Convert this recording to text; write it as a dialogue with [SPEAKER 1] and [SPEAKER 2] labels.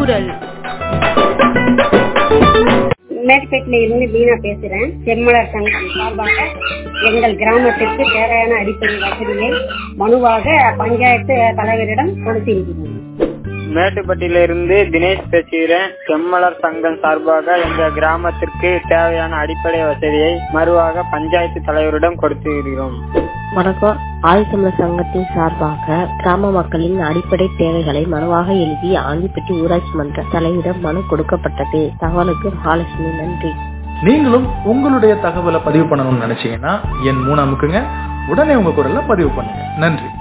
[SPEAKER 1] குரல்
[SPEAKER 2] மேற்பேட்டில இருந்து மீனா பேசுறேன் செம்மலர் சங்கம் சார்பாக எங்கள் கிராமத்திற்கு தேவையான அடிப்படை வசதியை மனுவாக பஞ்சாயத்து தலைவரிடம் கொடுத்திருக்கிறோம்
[SPEAKER 3] மேட்டுப்பட்டியிலிருந்து தினேஷ் பேசுகிறேன் செம்மலர் சங்கம் சார்பாக எங்க கிராமத்திற்கு தேவையான அடிப்படை வசதியை மறுவாக பஞ்சாயத்து தலைவரிடம் கொடுத்திருக்கிறோம்
[SPEAKER 4] வணக்கம் ஆதித்தமிழர் சங்கத்தின் சார்பாக கிராம மக்களின் அடிப்படை தேவைகளை மனுவாக எழுதி ஆண்டிப்பட்டி ஊராட்சி மன்ற தலைவரிடம் மனு கொடுக்கப்பட்டது தகவலுக்கு மகாலட்சுமி நன்றி
[SPEAKER 5] நீங்களும் உங்களுடைய தகவலை பதிவு பண்ணணும்னு நினைச்சீங்கன்னா என் மூணு அமுக்குங்க உடனே உங்க குரல்ல பதிவு பண்ணுங்க நன்றி